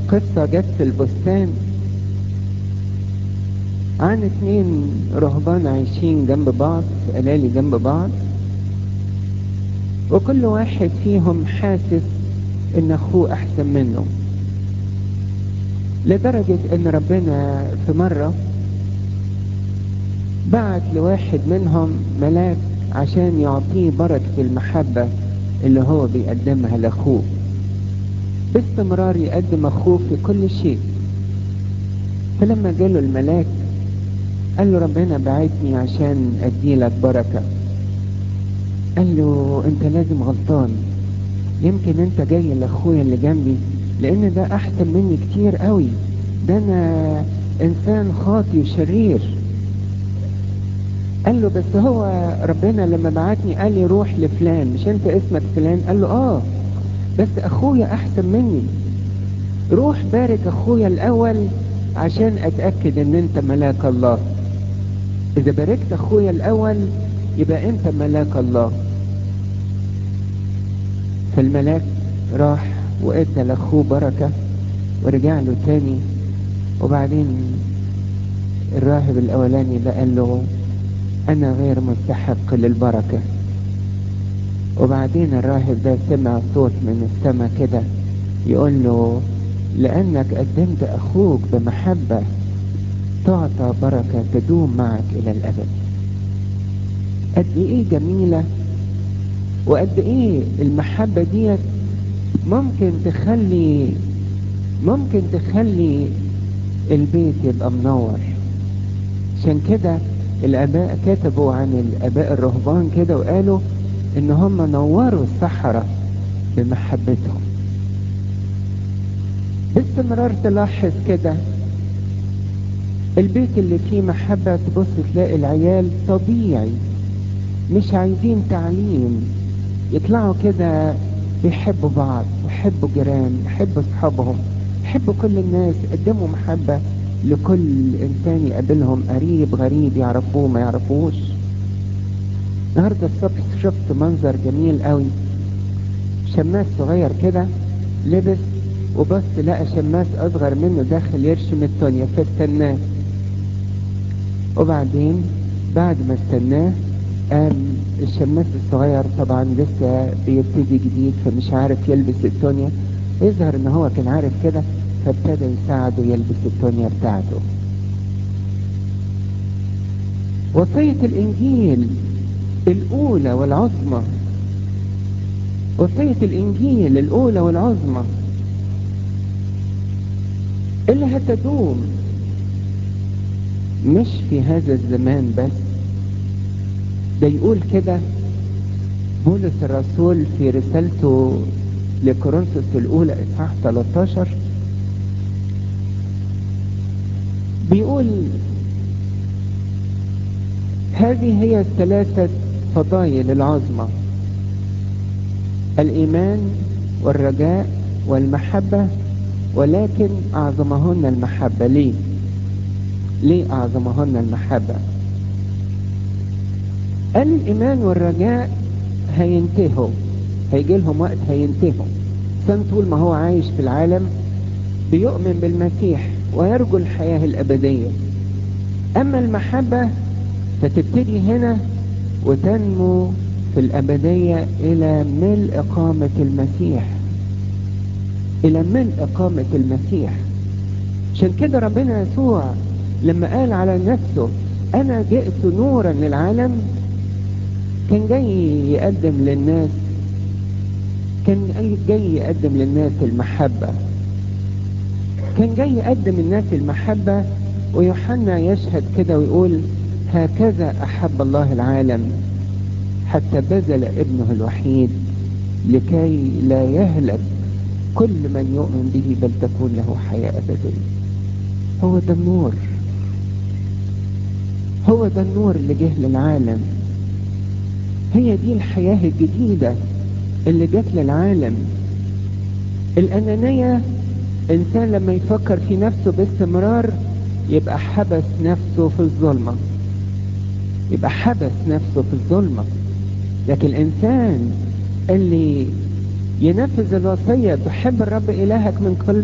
قصة جت في البستان عن اتنين رهبان عايشين جنب بعض في قلالي جنب بعض وكل واحد فيهم حاسس ان اخوه احسن منه لدرجة ان ربنا في مرة بعت لواحد منهم ملاك عشان يعطيه بركة المحبة اللي هو بيقدمها لاخوه باستمرار يقدم اخوه في كل شيء فلما جاله الملاك قال له ربنا بعتني عشان اديلك بركة قال له انت لازم غلطان يمكن انت جاي لاخويا اللي جنبي لان ده احسن مني كتير قوي ده انا انسان خاطي وشرير قال له بس هو ربنا لما بعتني قال لي روح لفلان مش انت اسمك فلان قال له اه بس اخويا احسن مني روح بارك اخويا الاول عشان اتأكد ان انت ملاك الله اذا باركت اخويا الاول يبقى انت ملاك الله فالملاك راح وادى لاخوه بركة ورجع له تاني وبعدين الراهب الاولاني ده قال له انا غير مستحق للبركة وبعدين الراهب ده سمع صوت من السماء كده يقول له لانك قدمت اخوك بمحبة تعطى بركة تدوم معك الى الابد قد ايه جميلة وقد ايه المحبة ديت ممكن تخلي ممكن تخلي البيت يبقى منور عشان كده الاباء كتبوا عن الاباء الرهبان كده وقالوا ان هم نوروا الصحراء بمحبتهم باستمرار تلاحظ كده البيت اللي فيه محبة تبص تلاقي العيال طبيعي مش عايزين تعليم يطلعوا كده بيحبوا بعض ويحبوا جيران يحبوا اصحابهم يحبوا كل الناس يقدموا محبة لكل انسان يقابلهم قريب غريب يعرفوه ما يعرفوش النهاردة الصبح شفت منظر جميل قوي شماس صغير كده لبس وبص لقى شماس اصغر منه داخل يرشم التونيا فاستناه وبعدين بعد ما استناه قام الشماس الصغير طبعا لسه بيبتدي جديد فمش عارف يلبس التونيا يظهر ان هو كان عارف كده فابتدى يساعده يلبس التونيا بتاعته وصية الانجيل الاولى والعظمى وصية الانجيل الاولى والعظمى اللي هتدوم مش في هذا الزمان بس ده يقول كده بولس الرسول في رسالته لكورنثوس الأولى إصحاح 13 بيقول هذه هي الثلاثة فضائل العظمى الإيمان والرجاء والمحبة ولكن أعظمهن المحبة ليه؟ ليه أعظمهن المحبة؟ قال الإيمان والرجاء هينتهوا هيجي لهم وقت هينتهوا إنسان طول ما هو عايش في العالم بيؤمن بالمسيح ويرجو الحياة الأبدية أما المحبة فتبتدي هنا وتنمو في الأبدية إلى ملء إقامة المسيح إلى ملء إقامة المسيح عشان كده ربنا يسوع لما قال على نفسه أنا جئت نورا للعالم كان جاي يقدم للناس كان جاي يقدم للناس المحبة كان جاي يقدم الناس المحبة ويوحنا يشهد كده ويقول هكذا أحب الله العالم حتى بذل ابنه الوحيد لكي لا يهلك كل من يؤمن به بل تكون له حياة أبدية هو ده النور هو ده النور اللي جه للعالم هي دي الحياة الجديدة اللي جت للعالم الأنانية إنسان لما يفكر في نفسه باستمرار يبقى حبس نفسه في الظلمة يبقى حبس نفسه في الظلمة لكن الإنسان اللي ينفذ الوصية تحب الرب إلهك من كل